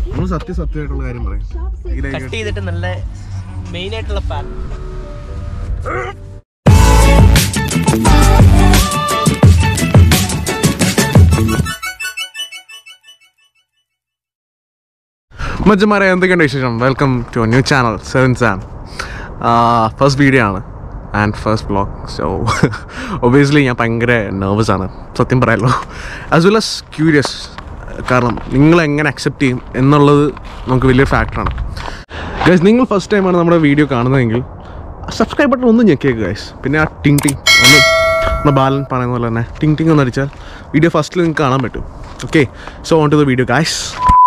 നമ്മൾ സത്യസത്യമായിട്ടുള്ള കാര്യം പറയാം ഇതിലേക്ക് കട്ട് ചെയ്തിട്ട് നല്ല മെയിൻ ആയിട്ടുള്ള പാൻ മച്ചന്മാരെ എന്തൊക്കെയുണ്ട് വിശേഷം welcome to new channel seven Sam first video ആണ് and first blog so obviously ഞാൻ ഭയങ്കര നെർവസ് ആണ് സത്യം പറയാമല്ലോ ആസ് വെൽ as ക്യൂരിയസ് കാരണം നിങ്ങൾ എങ്ങനെ അക്സെപ്റ്റ് ചെയ്യും എന്നുള്ളത് നമുക്ക് വലിയൊരു ഫാക്ടറാണ് ഗൈസ് നിങ്ങൾ ഫസ്റ്റ് ടൈമാണ് നമ്മുടെ വീഡിയോ കാണുന്നതെങ്കിൽ സബ്സ്ക്രൈബ് ബട്ടൺ ഒന്ന് ഞെക്കിയേക്ക് ഗൈസ് പിന്നെ ആ ടിങ് ടിങ് ഒന്ന് നമ്മുടെ ബാലൻ പറയുന്ന പോലെ തന്നെ ടിങ് ടിങ് ഒന്ന് അടിച്ചാൽ വീഡിയോ ഫസ്റ്റിൽ നിങ്ങൾക്ക് കാണാൻ പറ്റും okay so on to the video guys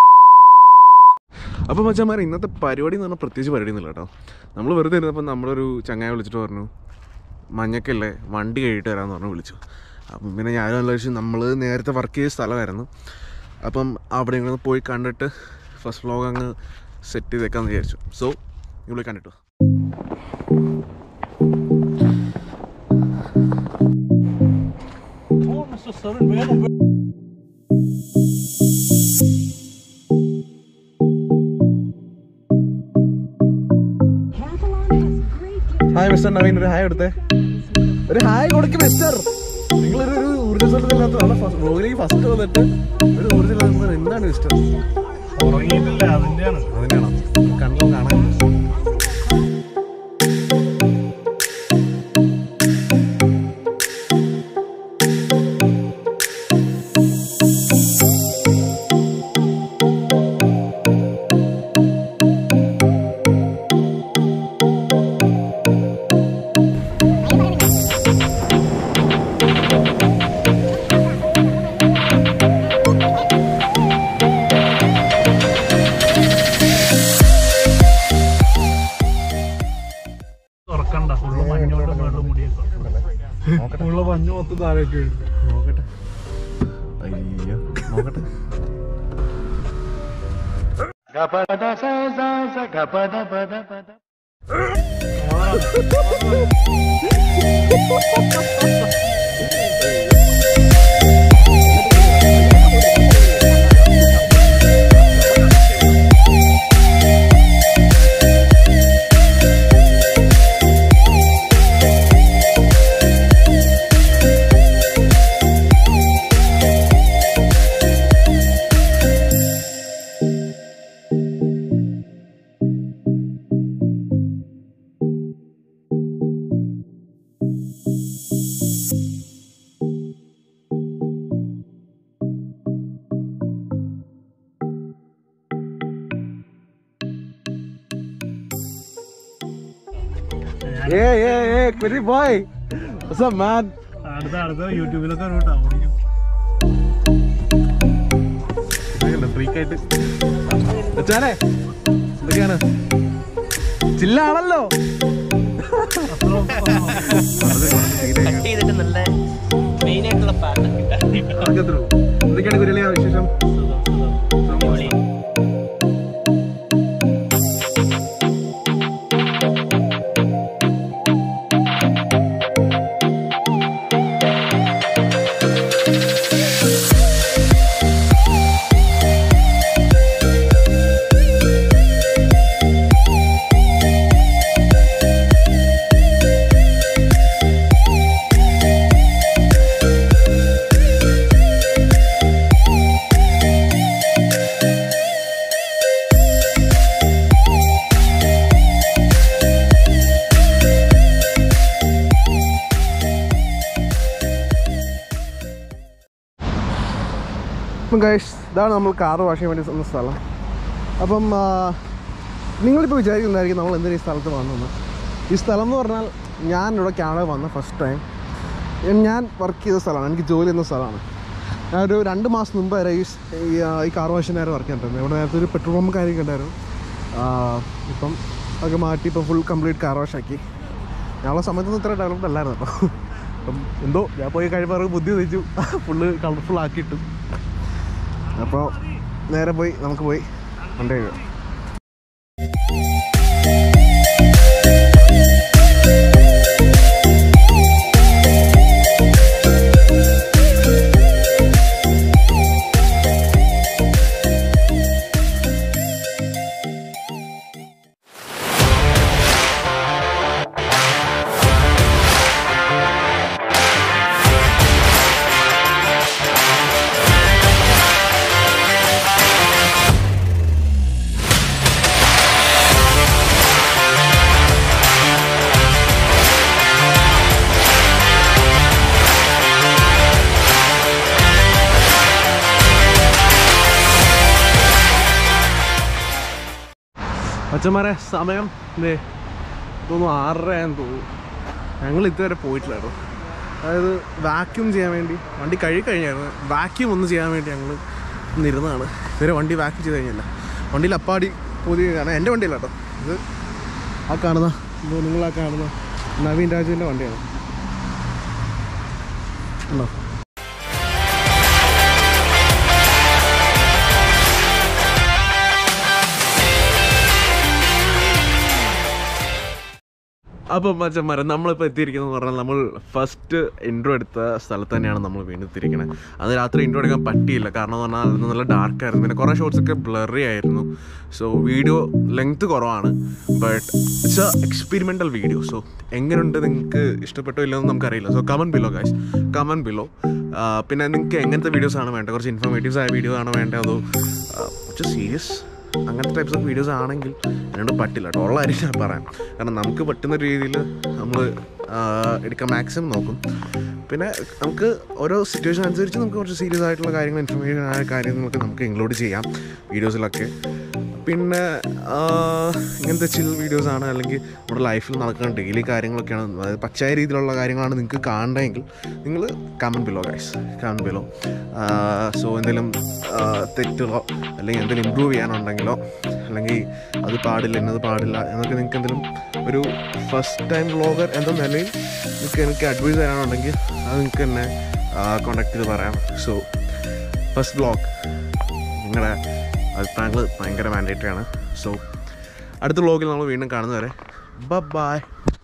അപ്പോൾ മച്ചാമാരെ ഇന്നത്തെ പരിപാടി എന്ന് പറഞ്ഞാൽ പ്രത്യേകിച്ച് പരിപാടി ഒന്നുമില്ല കേട്ടോ നമ്മൾ വെറുതെ ഇരുന്നപ്പോൾ നമ്മളൊരു ചങ്ങായി വിളിച്ചിട്ട് പറഞ്ഞു മഞ്ഞക്കല്ലേ വണ്ടി കഴിയിട്ട് വരാമെന്ന് പറഞ്ഞു വിളിച്ചു അപ്പം പിന്നെ ഞാനും ആലോചിച്ചു നമ്മൾ നേരത്തെ വർക്ക് ചെയ്ത സ്ഥലമായിരുന്നു അപ്പം അവിടെ ഇങ്ങനെ പോയി കണ്ടിട്ട് ഫസ്റ്റ് വ്ലോഗ് അങ്ങ് സെറ്റ് ചെയ്തേക്കാന്ന് വിചാരിച്ചു സോ ഇവിടെ കണ്ടിട്ടു ഹായ് മിസ്റ്റർ നവീൻ ഒരു ഹായ് എടുത്തേ ഒരു ഹായ് കൊടുക്ക് മിസ്റ്റർ നിങ്ങളൊരു ഒരു ഊർജ്ജസ്വലത്തില്ലാത്ത റോയിലേക്ക് ഫസ്റ്റ് വന്നിട്ട് ഒരു ഊർജ്ജമില്ലാത്ത എന്താണ് മിസ്റ്റർ ഉറങ്ങിയിട്ടില്ല അതിന്റെയാണ് അതിനാണോ കണ്ണിലും കാണാൻ തുറക്കണ്ട ഫുള്ള് മഞ്ഞോട്ട് മേളിൽ മുടിയൊക്കെ നോക്കട്ടെ ഫുള്ള് മഞ്ഞ് മൊത്തം താഴേക്ക് വീഴും. നോക്കട്ടെ അയ്യോ നോക്കട്ടെ ഏ ഏ ഏ കുരി ബോയ് What's up, man? അടുത്ത അടുത്ത യൂട്യൂബിലൊക്കെ ഒരു കേട്ടോ ഓടിക്കും ഫ്രീക്കായിട്ട് വെച്ചാലേ എന്തൊക്കെയാണ് ചില്ലാണല്ലോ കട്ട് ചെയ്തിട്ട് നല്ല മെയിൻ ആയിട്ടുള്ള പാൻ എന്തൊക്കെയാണ് കുരളിയ വിശേഷം അപ്പം ഗൈസ് ഇതാണ് നമ്മൾ കാറ് വാഷ് ചെയ്യാൻ വേണ്ടി വന്ന സ്ഥലം അപ്പം ആ, നിങ്ങളിപ്പോൾ വിചാരിക്കുന്നതായിരിക്കും നമ്മൾ എന്തിനാ ഈ സ്ഥലത്ത് വന്നെന്ന് ഈ സ്ഥലം എന്ന് പറഞ്ഞാൽ ഞാൻ ഇവിടെ കാനഡ വന്ന ഫസ്റ്റ് ടൈം ഞാൻ വർക്ക് ചെയ്ത സ്ഥലമാണ് എനിക്ക് ജോലി ചെയ്യുന്ന സ്ഥലമാണ് ഞാനൊരു രണ്ട് മാസം മുമ്പ് വരെ ഈ സ്- ഈ, ആ, ഈ കാർ വാഷിനായിരുന്നു വർക്ക് ചെയ്തിട്ടുണ്ട് ഇവിടെ നേരത്തെ ഒരു പെട്രോൾ പമ്പ് കാര്യമൊക്കെ ഉണ്ടായിരുന്നു ആ, ഇപ്പം അതൊക്കെ മാറ്റി ഇപ്പോൾ ഫുൾ കംപ്ലീറ്റ് കാർ വാഷ് ആക്കി ഞങ്ങളെ സമയത്തൊന്നും ഇത്ര ഡെവലപ്ഡ് അല്ലായിരുന്നു കേട്ടോ അപ്പം എന്തോ ഞാൻ പോയി കഴിയുമ്പോൾ അവർക്ക് ബുദ്ധി തെച്ചു ഫുള്ള് കളർഫുൾ ആക്കിയിട്ടു അപ്പോൾ നേരെ പോയി നമുക്ക് പോയി വണ്ടി കഴുകാം അച്ഛന്മാരെ സമയം എന്തേ തോന്നുന്നു ആറര എന്ന് തോന്നുന്നു ഞങ്ങൾ ഇതുവരെ പോയിട്ടില്ല കേട്ടോ അതായത് വാക്യൂം ചെയ്യാൻ വേണ്ടി വണ്ടി കഴുകി കഴിഞ്ഞായിരുന്നു വാക്യൂം ഒന്ന് ചെയ്യാൻ വേണ്ടി ഞങ്ങൾ നിരുന്നതാണ് ഇതുവരെ വണ്ടി വാക്യൂം ചെയ്ത് കഴിഞ്ഞില്ല വണ്ടിയിൽ അപ്പാടി പുതിയ കാരണം എൻ്റെ വണ്ടിയല്ല കേട്ടോ ഇത് ആ കാണുന്ന ഇത് നിങ്ങൾ ആ കാണുന്ന നവീൻ രാജുവിൻ്റെ വണ്ടിയാണ് ഉണ്ടോ അപ്പം മച്ചന്മാരെ നമ്മളിപ്പോൾ എത്തിയിരിക്കുന്നത് പറഞ്ഞാൽ നമ്മൾ ഫസ്റ്റ് ഇൻട്രോ എടുത്ത സ്ഥലത്ത് തന്നെയാണ് നമ്മൾ വീണ്ടും എത്തിയിരിക്കുന്നത് അത് രാത്രി ഇൻട്രോ എടുക്കാൻ പറ്റിയില്ല കാരണം എന്ന് പറഞ്ഞാൽ അത് നല്ല ഡാർക്ക് ആയിരുന്നു പിന്നെ കുറേ ഷോർട്സ് ഒക്കെ ബ്ലറി ആയിരുന്നു സോ വീഡിയോ ലെങ്ത് കുറവാണ് but it's a experimental video so എങ്ങനെയുണ്ട് നിങ്ങൾക്ക് ഇഷ്ടപ്പെട്ടോ ഇല്ലെന്ന് നമുക്കറിയില്ല so comment below guys comment below പിന്നെ നിങ്ങൾക്ക് എങ്ങനത്തെ വീഡിയോസ് ആണ് വേണ്ടത് കുറച്ച് ഇൻഫോർമേറ്റീവ്സ് ആയ വീഡിയോ ആണ് വേണ്ടത് അതോ കുറച്ച് സീരിയസ് അങ്ങനത്തെ ടൈപ്സ് ഓഫ് വീഡിയോസ് ആണെങ്കിൽ എന്നോട് പറ്റില്ല കേട്ടോ ഉള്ള കാര്യം ഞാൻ പറയാം കാരണം നമുക്ക് പറ്റുന്ന രീതിയിൽ നമ്മൾ എടുക്കാൻ മാക്സിമം നോക്കും പിന്നെ നമുക്ക് ഓരോ സിറ്റുവേഷൻ അനുസരിച്ച് നമുക്ക് കുറച്ച് സീരിയസ് ആയിട്ടുള്ള കാര്യങ്ങൾ ഇൻഫർമേഷൻ ആയ കാര്യങ്ങളൊക്കെ നമുക്ക് ഇൻക്ലൂഡ് ചെയ്യാം വീഡിയോസിലൊക്കെ പിന്നെ ആ, ഇങ്ങനത്തെ ചിൽ വീഡിയോസ് ആണ് അല്ലെങ്കിൽ നമ്മുടെ ലൈഫിൽ നടക്കുന്ന ഡെയിലി കാര്യങ്ങളൊക്കെയാണ് അതായത് പച്ചയായ രീതിയിലുള്ള കാര്യങ്ങളാണ് നിങ്ങൾക്ക് കാണണമെങ്കിൽ നിങ്ങൾ comment below guys comment below so എന്തെങ്കിലും ആ, തെറ്റുകളോ അല്ലെങ്കിൽ എന്തെങ്കിലും ഇമ്പ്രൂവ് ചെയ്യാനുണ്ടെങ്കിലോ അല്ലെങ്കിൽ അത് പാടില്ല എന്നത് പാടില്ല എന്നൊക്കെ നിങ്ങൾക്ക് എന്തെങ്കിലും ഒരു ഫസ്റ്റ് ടൈം വ്ളോഗർ എന്ന നിലയിൽ നിങ്ങൾക്ക് എനിക്ക് അഡ്വൈസ് തരാനുണ്ടെങ്കിൽ അത് നിങ്ങൾക്ക് എന്നെ കോണ്ടാക്ട് ചെയ്ത് പറയാം സോ ഫസ്റ്റ് വ്ളോഗ് നിങ്ങളുടെ അഭിപ്രായങ്ങൾ ഭയങ്കര മാൻഡേറ്ററി ആണ് സോ അടുത്ത വ്ളോഗിൽ നമ്മൾ വീണ്ടും കാണുന്നവരെ ബ ബായ്